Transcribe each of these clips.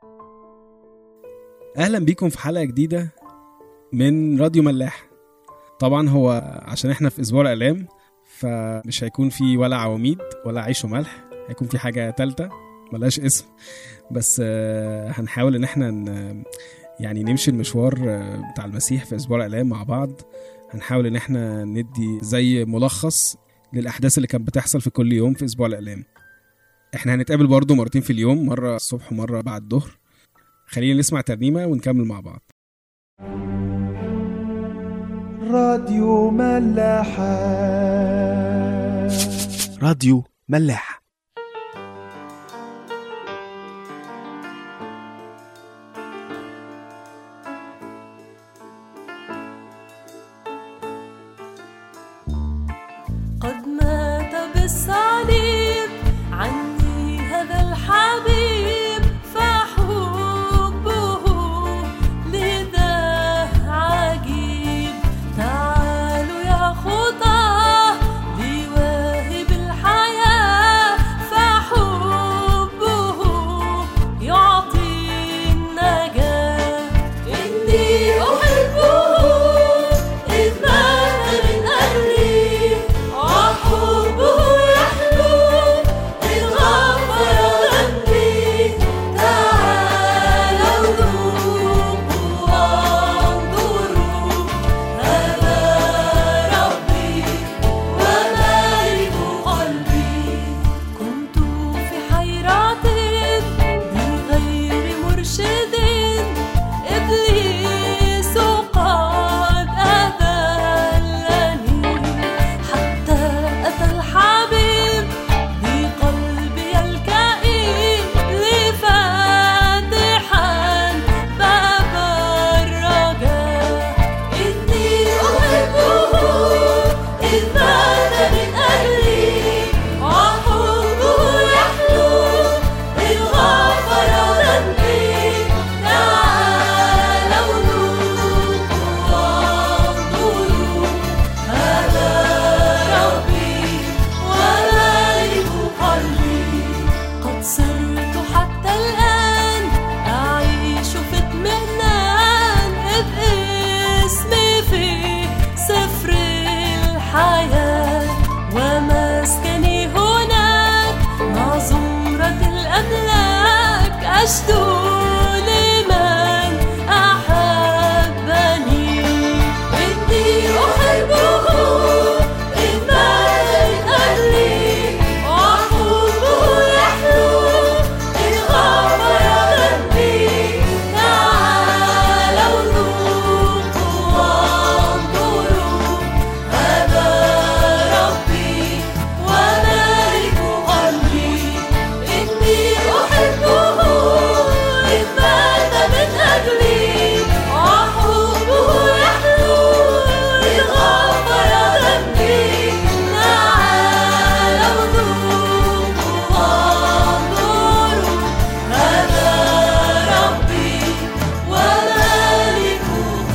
اهلا بيكم في حلقه جديده من راديو ملاح طبعا هو عشان احنا في اسبوع الاعلام فمش هيكون في ولا عواميد ولا عيش وملح هيكون في حاجه تالته ملهاش اسم بس آه، هنحاول ان احنا ن- يعني نمشي المشوار آه، بتاع المسيح في اسبوع الاعلام مع بعض هنحاول ان احنا ندي زي ملخص للاحداث اللي كانت بتحصل في كل يوم في اسبوع الاعلام احنا هنتقابل برضو مرتين في اليوم مره الصبح ومره بعد الظهر خلينا نسمع ترنيمه ونكمل مع بعض راديو ملاحة راديو ملاح قد مات بالصليب عني هذا الحبيب فحبه لذا عجيب تعالوا يا خطاه لواهب الحياة فحبه يعطي النجاة إني أحبه إذ مات من أجلي وحبه يحلو إذ غفر ذنبي تعالوا ذوقوا وانظروا هذا ربي ومالك قلبي كنت في حيرة بغير مرشد إبليس قد أذلني حتى أتى الحبيب بقلبي الكئيب لفاتحا باب الرجاء إني أحبه إذ مات من أجلي وحبه يحلو إذ غفر ذنبي تعالوا ذوقوا وانظروا هذا ربي ومالك قلبي قد صرت حتى الآن أعيش في اطمئنان إذ اسمي في سفر الحياة ومسكني هناك مع زمرة الأملاك أشدو لمن أحبني إني أحبه إذ مات من أجلي وحبه يحلو إذ غفر ذنبي تعالوا ذوقوا وانظروا هذا ربي ومالك قلبي إني أحبه إذ مات من أجلي وحبه يحلو إذ غفر ذنبي تعالوا ذوقوا وانظروا هذا ربي ومالك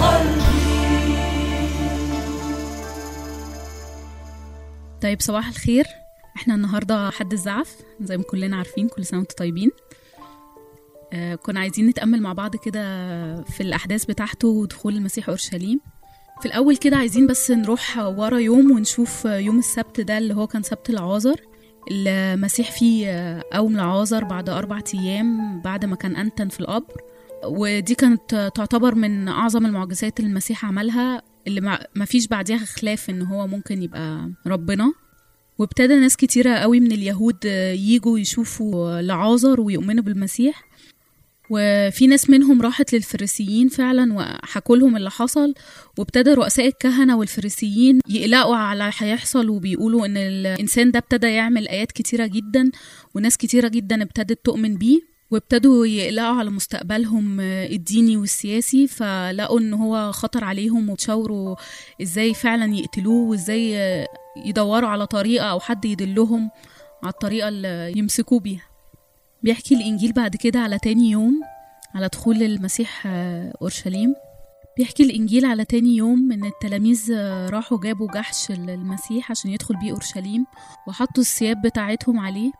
قلبي طيب صباح الخير احنا النهارده حد الزعف زي ما كلنا عارفين كل سنه وانتم طيبين آه كنا عايزين نتامل مع بعض كده في الاحداث بتاعته ودخول المسيح اورشليم في الاول كده عايزين بس نروح ورا يوم ونشوف يوم السبت ده اللي هو كان سبت العازر المسيح فيه آه، قوم لعازر بعد أربع أيام بعد ما كان أنتن في القبر ودي كانت تعتبر من أعظم المعجزات اللي المسيح عملها اللي ما ما فيش بعديها خلاف إن هو ممكن يبقى ربنا وابتدى ناس كتيرة قوي من اليهود يجوا يشوفوا لعازر ويؤمنوا بالمسيح وفي ناس منهم راحت للفريسيين فعلا وحكوا لهم اللي حصل وابتدى رؤساء الكهنة والفريسيين يقلقوا على اللي هيحصل وبيقولوا ان الانسان ده ابتدى يعمل ايات كتيرة جدا وناس كتيرة جدا ابتدت تؤمن بيه وابتدوا يقلقوا على مستقبلهم الديني والسياسي فلقوا ان هو خطر عليهم وتشاوروا ازاي فعلا يقتلوه وازاي يدوروا على طريقة او حد يدلهم على الطريقة اللي يمسكوه بيها بيحكي الإنجيل بعد كده على تاني يوم على دخول المسيح آه، أورشليم بيحكي الإنجيل على تاني يوم إن التلاميذ آه، راحوا جابوا جحش المسيح عشان يدخل بيه أورشليم وحطوا الثياب بتاعتهم عليه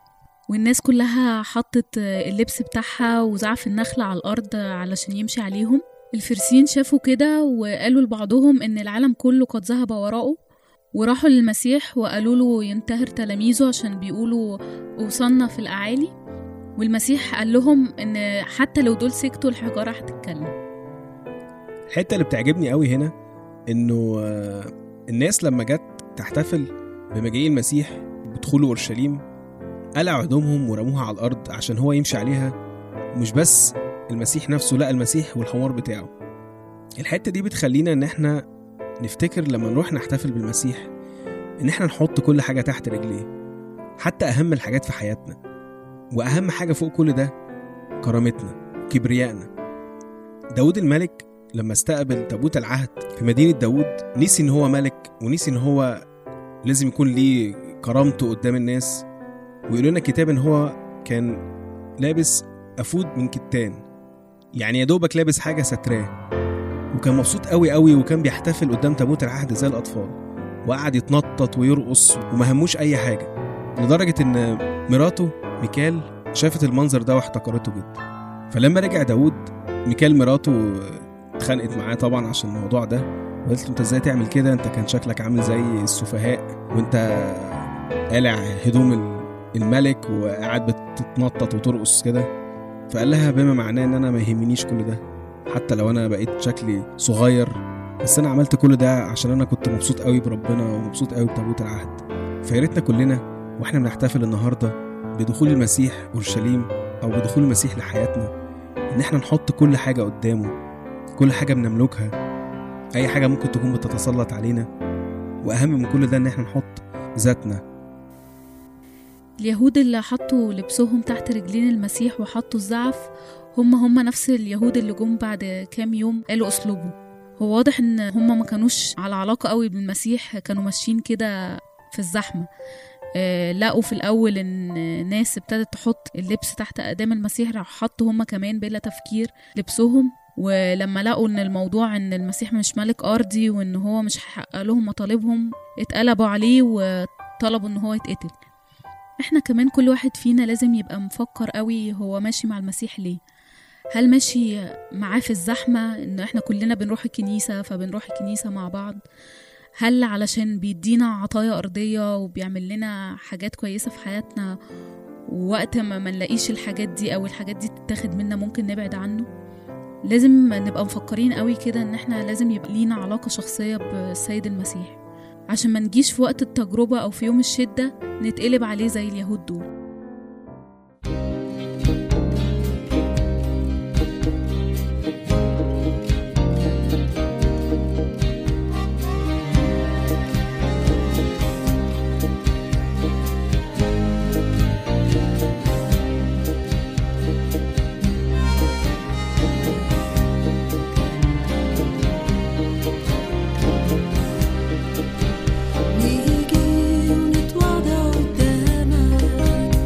والناس كلها حطت اللبس بتاعها وزعف النخلة على الأرض علشان يمشي عليهم الفرسين شافوا كده وقالوا لبعضهم إن العالم كله قد ذهب وراءه وراحوا للمسيح وقالوا له ينتهر تلاميذه عشان بيقولوا أوصلنا في الأعالي والمسيح قال لهم إن حتى لو دول سكتوا الحجارة هتتكلم الحته اللي بتعجبني قوي هنا انه آه، الناس لما جت تحتفل بمجيء المسيح بدخوله اورشليم قلعوا هدومهم ورموها على الارض عشان هو يمشي عليها مش بس المسيح نفسه لا المسيح والحمار بتاعه الحته دي بتخلينا ان احنا نفتكر لما نروح نحتفل بالمسيح ان احنا نحط كل حاجه تحت رجليه حتى اهم الحاجات في حياتنا واهم حاجه فوق كل ده كرامتنا كبريائنا داود الملك لما استقبل تابوت العهد في مدينة داود نسي إن هو ملك ونسي إن هو لازم يكون ليه كرامته قدام الناس ويقول لنا الكتاب إن هو كان لابس أفود من كتان يعني يا دوبك لابس حاجة ستراه وكان مبسوط قوي قوي وكان بيحتفل قدام تابوت العهد زي الأطفال وقعد يتنطط ويرقص وما هموش أي حاجة لدرجة إن مراته ميكال شافت المنظر ده واحتقرته جدا فلما رجع داود ميكال مراته اتخانقت معاه طبعا عشان الموضوع ده وقالت له انت ازاي تعمل كده انت كان شكلك عامل زي السفهاء وانت قالع هدوم ال- الملك وقاعد بتتنطط وترقص كده فقال لها بما معناه ان انا ما يهمنيش كل ده حتى لو انا بقيت شكلي صغير بس انا عملت كل ده عشان انا كنت مبسوط قوي بربنا ومبسوط قوي بتابوت العهد فيا ريتنا كلنا واحنا بنحتفل النهارده بدخول المسيح اورشليم او بدخول المسيح لحياتنا ان احنا نحط كل حاجه قدامه كل حاجة بنملكها أي حاجة ممكن تكون بتتسلط علينا وأهم من كل ده إن إحنا نحط ذاتنا اليهود اللي حطوا لبسهم تحت رجلين المسيح وحطوا الزعف هم هم نفس اليهود اللي جم بعد كام يوم قالوا اسلوبه هو واضح ان هم ما كانوش على علاقة قوي بالمسيح كانوا ماشيين كده في الزحمة آه، لقوا في الأول إن ناس ابتدت تحط اللبس تحت أقدام المسيح راح حطوا هم كمان بلا تفكير لبسهم ولما لقوا إن الموضوع إن المسيح مش ملك أرضي وإن هو مش هيحقق لهم مطالبهم اتقلبوا عليه وطلبوا إن هو يتقتل احنا كمان كل واحد فينا لازم يبقى مفكر قوي هو ماشي مع المسيح ليه هل ماشي معاه في الزحمة ان احنا كلنا بنروح الكنيسة فبنروح الكنيسة مع بعض هل علشان بيدينا عطايا أرضية وبيعمل لنا حاجات كويسة في حياتنا ووقت ما ما نلاقيش الحاجات دي أو الحاجات دي تتاخد منا ممكن نبعد عنه لازم نبقى مفكرين قوي كده ان احنا لازم يبقى لينا علاقة شخصية بالسيد المسيح عشان ما نجيش في وقت التجربة أو في يوم الشدة نتقلب عليه زي اليهود دول نيجي ونتواضع قدامك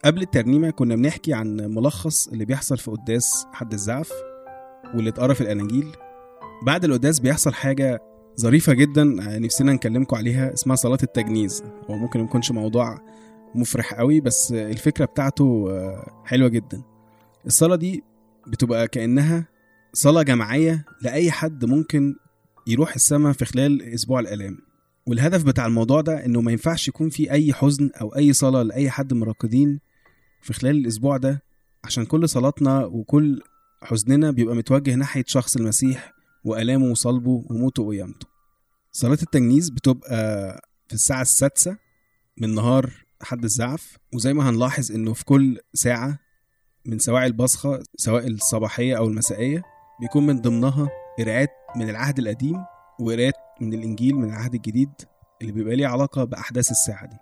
قبل الترنيمة كنا بنحكي عن ملخص اللي بيحصل في قداس حد الزعف واللي اتقرا في الأناجيل بعد القداس بيحصل حاجة ظريفة جدا نفسنا نكلمكم عليها اسمها صلاة التجنيز هو ممكن ما يكونش موضوع مفرح قوي بس الفكرة بتاعته آه، حلوة جدا الصلاة دي بتبقى كأنها صلاة جماعية لأي حد ممكن يروح السماء في خلال أسبوع الآلام والهدف بتاع الموضوع ده إنه ما ينفعش يكون في أي حزن أو أي صلاة لأي حد من الراقدين في خلال الأسبوع ده عشان كل صلاتنا وكل حزننا بيبقى متوجه ناحية شخص المسيح وآلامه وصلبه وموته وقيامته صلاة التجنيز بتبقى في الساعة السادسة من نهار حد الزعف وزي ما هنلاحظ إنه في كل ساعة من سواعي البصخة سواء الصباحية أو المسائية بيكون من ضمنها قراءات من العهد القديم وقراءات من الإنجيل من العهد الجديد اللي بيبقى ليه علاقة بأحداث الساعة دي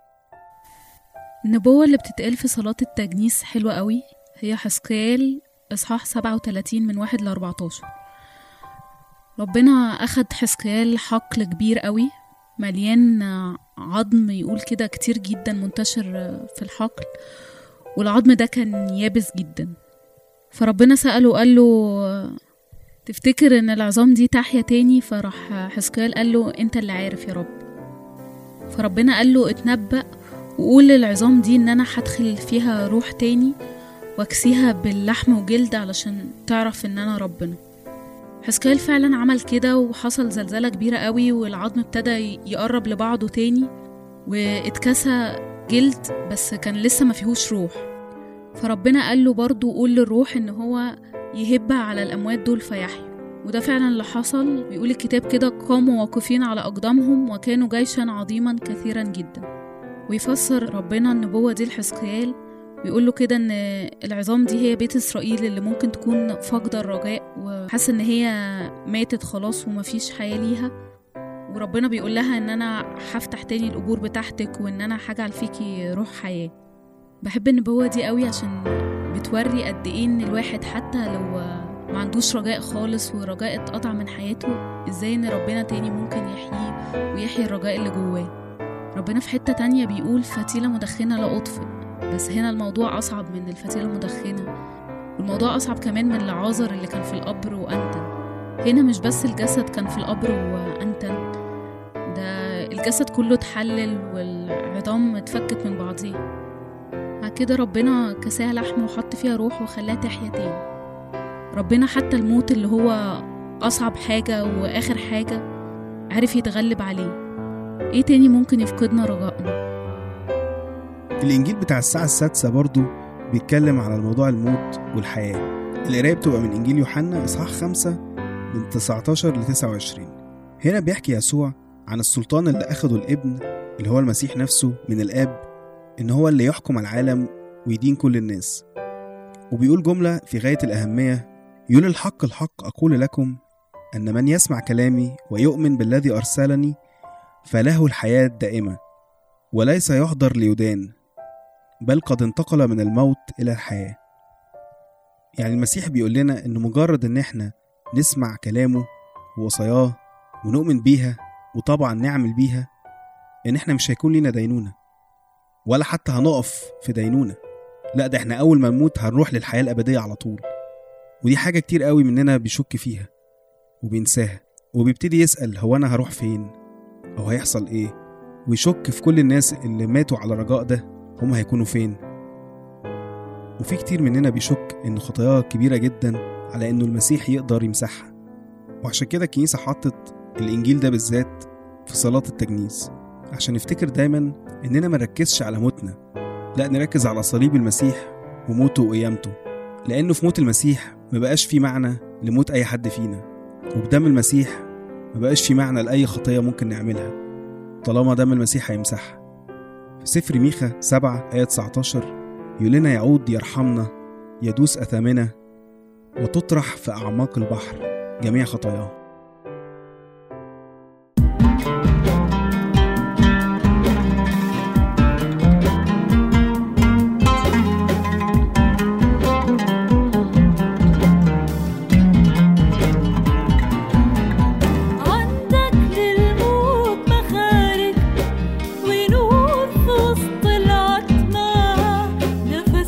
النبوة اللي بتتقال في صلاة التجنيس حلوة قوي هي حسقيال إصحاح 37 من 1 ل 14 ربنا أخد حسقيال حقل كبير قوي مليان عظم يقول كده كتير جدا منتشر في الحقل والعظم ده كان يابس جدا فربنا سأله قال له تفتكر ان العظام دي تحيا تاني فراح حسقيال قال له انت اللي عارف يا رب فربنا قال له اتنبأ وقول للعظام دي ان انا هدخل فيها روح تاني واكسيها باللحم وجلد علشان تعرف ان انا ربنا حسقيال فعلا عمل كده وحصل زلزلة كبيرة قوي والعظم ابتدى يقرب لبعضه تاني واتكسى جلد بس كان لسه ما فيهوش روح فربنا قال له برضه قول للروح ان هو يهب على الاموات دول فيحيوا وده فعلا اللي حصل بيقول الكتاب كده قاموا واقفين على اقدامهم وكانوا جيشا عظيما كثيرا جدا ويفسر ربنا النبوة دي لحزقيال ويقول له كده ان العظام دي هي بيت اسرائيل اللي ممكن تكون فاقدة الرجاء وحاسة ان هي ماتت خلاص ومفيش حياة ليها وربنا بيقول لها ان انا هفتح تاني القبور بتاعتك وان انا هجعل فيكي روح حياة بحب النبوة دي قوي عشان بتوري قد ايه ان الواحد حتى لو ما عندوش رجاء خالص ورجاء اتقطع من حياته ازاي ان ربنا تاني ممكن يحييه ويحيي الرجاء اللي جواه ربنا في حتة تانية بيقول فتيلة مدخنة لا أطفئ بس هنا الموضوع أصعب من الفتيلة المدخنة والموضوع أصعب كمان من العازر اللي كان في القبر وأنتن هنا مش بس الجسد كان في القبر وأنتن ده الجسد كله اتحلل والعظام اتفكت من بعضيها بعد كده ربنا كساها لحم وحط فيها روح وخلاها تحيا تاني ربنا حتى الموت اللي هو أصعب حاجة وآخر حاجة عرف يتغلب عليه ايه تاني ممكن يفقدنا رجائنا الإنجيل بتاع الساعة السادسة برضو بيتكلم على الموضوع الموت والحياة القراية بتبقى من إنجيل يوحنا إصحاح 5 من 19 ل 29 هنا بيحكي يسوع عن السلطان اللي أخده الابن اللي هو المسيح نفسه من الآب إن هو اللي يحكم العالم ويدين كل الناس وبيقول جملة في غاية الأهمية يقول الحق الحق أقول لكم أن من يسمع كلامي ويؤمن بالذي أرسلني فله الحياة الدائمة وليس يحضر ليدان بل قد انتقل من الموت إلى الحياة يعني المسيح بيقول لنا إن مجرد إن إحنا نسمع كلامه ووصاياه ونؤمن بيها وطبعا نعمل بيها إن إحنا مش هيكون لينا دينونة ولا حتى هنقف في دينونة لا ده إحنا أول ما نموت هنروح للحياة الأبدية على طول ودي حاجة كتير قوي مننا بيشك فيها وبينساها وبيبتدي يسأل هو أنا هروح فين أو هيحصل إيه ويشك في كل الناس اللي ماتوا على الرجاء ده هم هيكونوا فين وفي كتير مننا بيشك إن خطاياه كبيرة جدا على إنه المسيح يقدر يمسحها وعشان كده الكنيسة حطت الإنجيل ده بالذات في صلاة التجنيز عشان نفتكر دايما إننا ما نركزش على موتنا لا نركز على صليب المسيح وموته وقيامته لأنه في موت المسيح ما بقاش في معنى لموت أي حد فينا وبدم المسيح ما بقاش في معنى لأي خطية ممكن نعملها طالما دم المسيح هيمسحها في سفر ميخا 7 آية 19 يقول لنا يعود يرحمنا يدوس أثامنا وتطرح في أعماق البحر جميع خطاياه عندك للموت مخارج ونور في وسط العتمة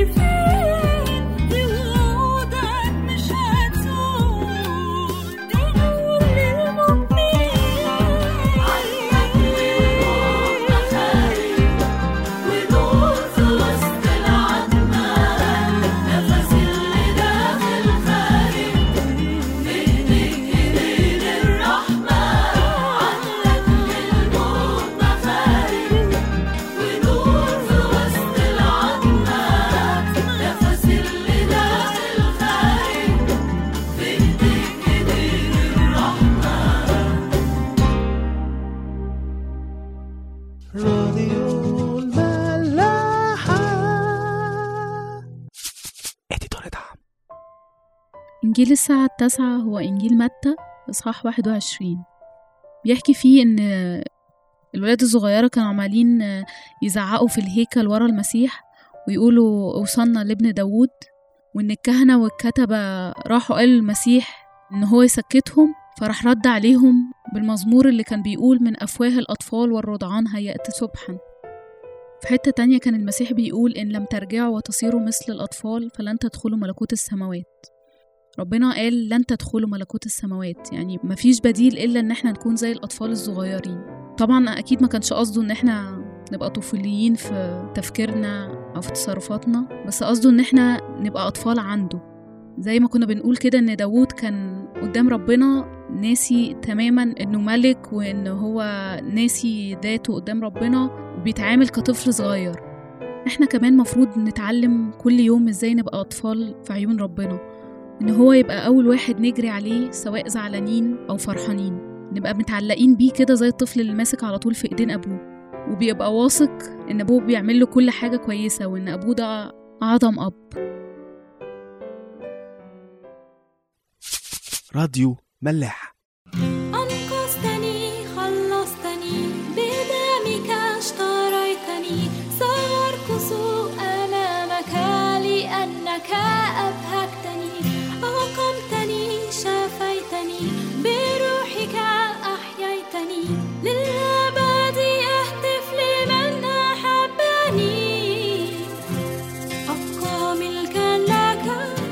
فين بوعودك مش هتزول دي نور للمؤمنين عندك للموت مخارج ونور في وسط العتمة نفس اللي داخل خارج بإيديك إيدين الرحمة عندك للموت مخارج ونور في وسط العتمة نفس اللي داخل خارج بإيديك إيدين الرحمة راديو الملاحة اديتور دعم إنجيل الساعة التاسعة هو إنجيل متى إصحاح 21 بيحكي فيه إن الولاد الصغيرة كانوا عمالين يزعقوا في الهيكل ورا المسيح ويقولوا أوصلنا لابن داوود وإن الكهنة والكتبة راحوا قالوا للمسيح إن هو يسكتهم فراح رد عليهم بالمزمور اللي كان بيقول من أفواه الأطفال والرضعان هيأت سبحا في حتة تانية كان المسيح بيقول إن لم ترجعوا وتصيروا مثل الأطفال فلن تدخلوا ملكوت السماوات ربنا قال لن تدخلوا ملكوت السماوات يعني مفيش بديل إلا إن احنا نكون زي الأطفال الصغيرين طبعا أكيد ما كانش قصده إن احنا نبقى طفوليين في تفكيرنا أو في تصرفاتنا بس قصده إن احنا نبقى أطفال عنده زي ما كنا بنقول كده إن داوود كان قدام ربنا ناسي تماما إنه ملك وإن هو ناسي ذاته قدام ربنا وبيتعامل كطفل صغير احنا كمان مفروض نتعلم كل يوم ازاي نبقى أطفال في عيون ربنا إن هو يبقى أول واحد نجري عليه سواء زعلانين أو فرحانين نبقى متعلقين بيه كده زي الطفل اللي ماسك على طول في إيدين أبوه وبيبقى واثق إن أبوه بيعمل له كل حاجة كويسة وإن أبوه ده أعظم أب راديو ملاح أنقذتني خلصتني بدمك اشتريتني سأرقص أمامك لأنك أبهجتني أقمتني شفيتني بروحك أحييتني للأبد أهتف لمن أحبني أبقى ملكا لك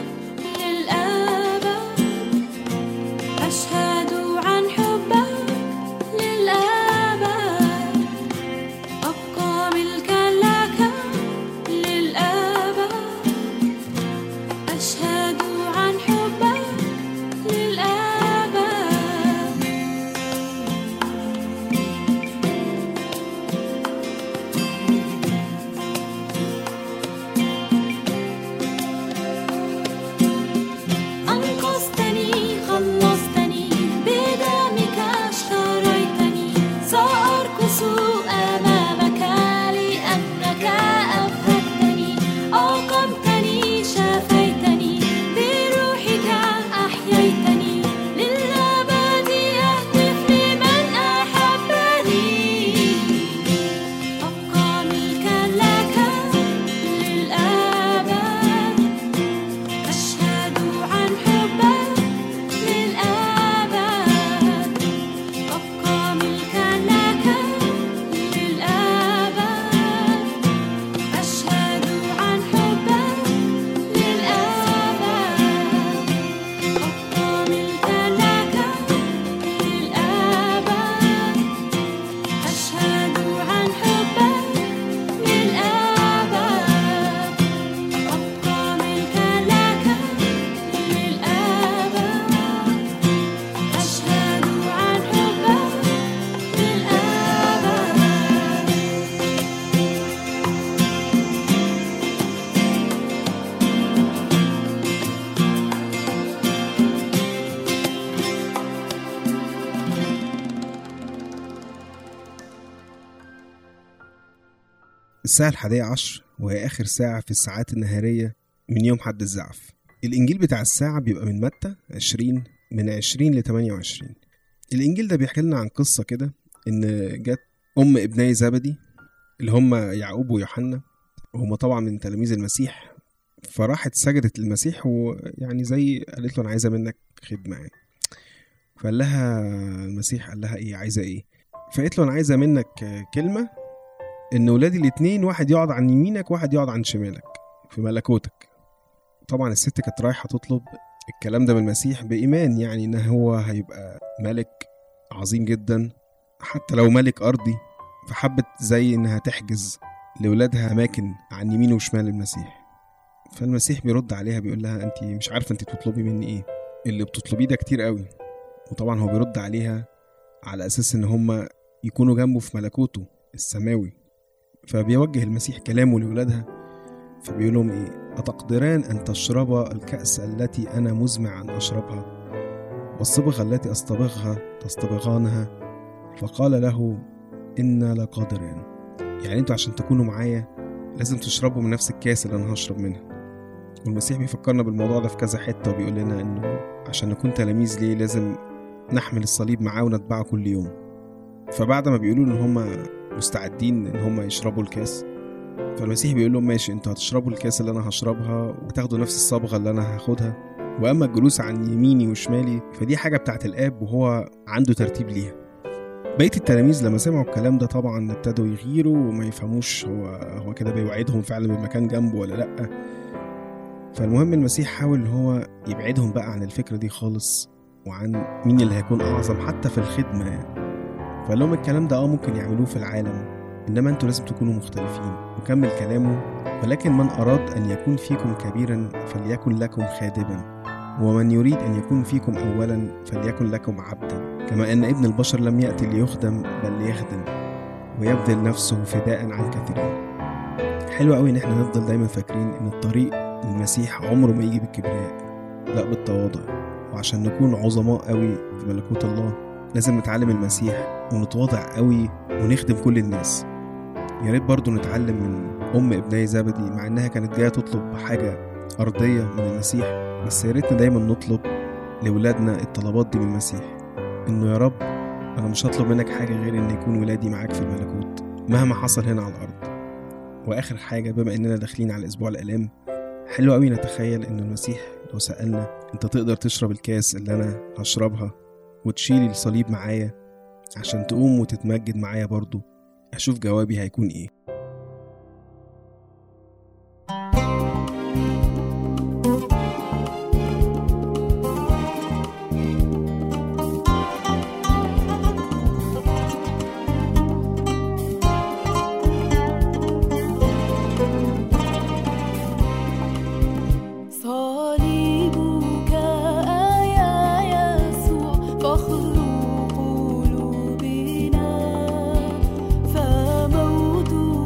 للأبد أشهد عن حبك للأبد أبقى ملكا لك للأبد أشهد عن حبك للأبد أنقذتني خلصتني بدمك اشتريتني سأرقص أمامك لأنك أبهجتني أقمتني شفيتني بروحك أحييتني للأبد أهتف لمن أحبني أبقى ملكا لك للأبد أشهد عن حبك للأبد أبقى ملكا لك للأبد أشهد عن حبك للأبد أبقى ملكا لك للأبد أشهد عن حبك للأبد أبقى ملكا لك للأبد أشهد عن حبك للأبد الساعة الحادية عشر وهي آخر ساعة في الساعات النهارية من يوم حد الزعف الإنجيل بتاع الساعة بيبقى من متى 20 من 20 ل 28 الإنجيل ده بيحكي لنا عن قصة كده إن جت أم ابني زبدي اللي هم يعقوب ويوحنا وهم طبعا من تلاميذ المسيح فراحت سجدت للمسيح ويعني زي قالت له أنا عايزة منك خدمة يعني فقال لها المسيح قال لها إيه عايزة إيه فقالت له أنا عايزة منك كلمة ان ولادي الاتنين واحد يقعد عن يمينك واحد يقعد عن شمالك في ملكوتك طبعا الست كانت رايحة تطلب الكلام ده من المسيح بإيمان يعني إن هو هيبقى ملك عظيم جدا حتى لو ملك أرضي فحبت زي إنها تحجز لولادها أماكن عن يمين وشمال المسيح فالمسيح بيرد عليها بيقول لها أنت مش عارفة أنت بتطلبي مني إيه اللي بتطلبيه ده كتير قوي وطبعا هو بيرد عليها على أساس إن هما يكونوا جنبه في ملكوته السماوي فبيوجه المسيح كلامه لولادها فبيقول لهم إيه أتقدران أن تشربا الكأس التي أنا مزمع أن أشربها والصبغة التي أصطبغها تصطبغانها فقال له إنا لقادران يعني انتوا عشان تكونوا معايا لازم تشربوا من نفس الكاس اللي أنا هشرب منها والمسيح بيفكرنا بالموضوع ده في كذا حتة وبيقول لنا إنه عشان نكون تلاميذ ليه لازم نحمل الصليب معاه ونتبعه كل يوم فبعد ما بيقولوا إن هما مستعدين إن هما يشربوا الكاس فالمسيح بيقول لهم ماشي انتوا هتشربوا الكاس اللي انا هشربها وتاخدوا نفس الصبغه اللي انا هاخدها واما الجلوس عن يميني وشمالي فدي حاجه بتاعت الاب وهو عنده ترتيب ليها بقيه التلاميذ لما سمعوا الكلام ده طبعا ابتدوا يغيروا وما يفهموش هو هو كده بيوعدهم فعلا بمكان جنبه ولا لا فالمهم المسيح حاول ان هو يبعدهم بقى عن الفكره دي خالص وعن مين اللي هيكون اعظم حتى في الخدمه يعني فقال لهم الكلام ده اه ممكن يعملوه في العالم انما انتوا لازم تكونوا مختلفين وكمل كلامه ولكن من اراد ان يكون فيكم كبيرا فليكن لكم خادما ومن يريد ان يكون فيكم اولا فليكن لكم عبدا كما ان ابن البشر لم ياتي ليخدم بل ليخدم ويبذل نفسه فداء عن كثيرين حلو قوي ان احنا نفضل دايما فاكرين ان الطريق للمسيح عمره ما يجي بالكبرياء لا بالتواضع وعشان نكون عظماء قوي في ملكوت الله لازم نتعلم المسيح ونتواضع قوي ونخدم كل الناس يا ريت برضه نتعلم من ام ابني زبدي مع انها كانت جايه تطلب حاجه ارضيه من المسيح بس يا ريتنا دايما نطلب لاولادنا الطلبات دي من المسيح انه يا رب انا مش هطلب منك حاجه غير ان يكون ولادي معاك في الملكوت مهما حصل هنا على الارض واخر حاجه بما اننا داخلين على اسبوع الالام حلو قوي نتخيل ان المسيح لو سالنا انت تقدر تشرب الكاس اللي انا هشربها وتشيل الصليب معايا عشان تقوم وتتمجد معايا برضو اشوف جوابي هيكون ايه صليبك يا يسوع فخر قلوبنا فموتك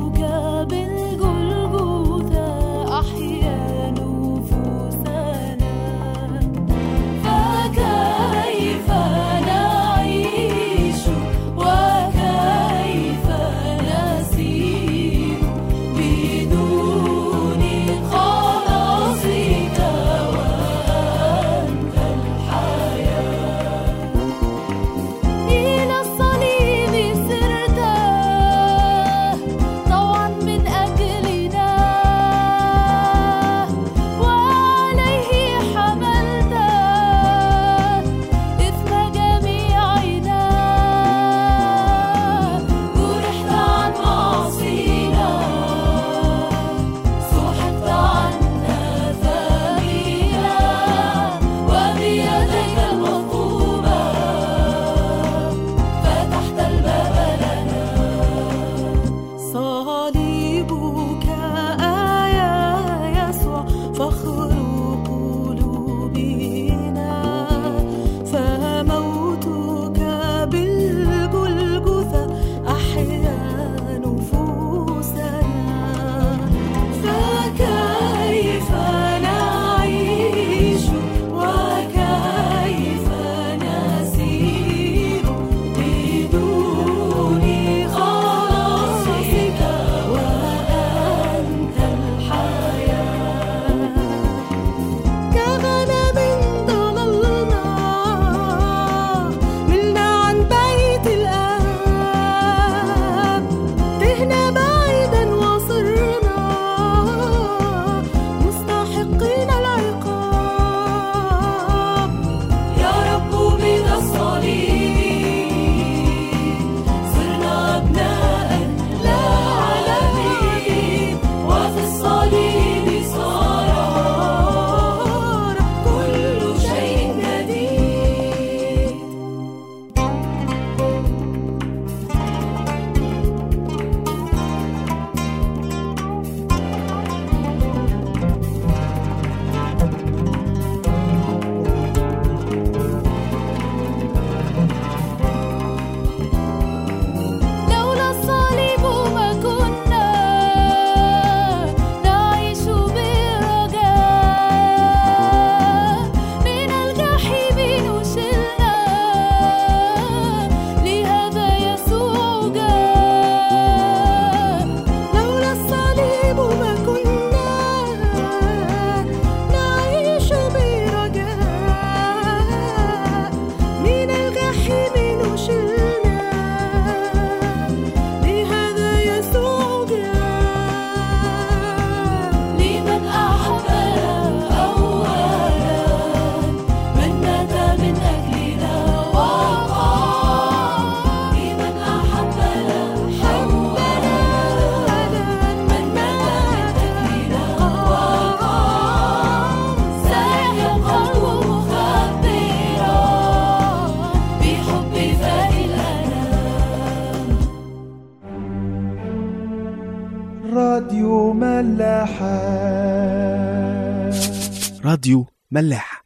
راديو ملاحة راديو ملاح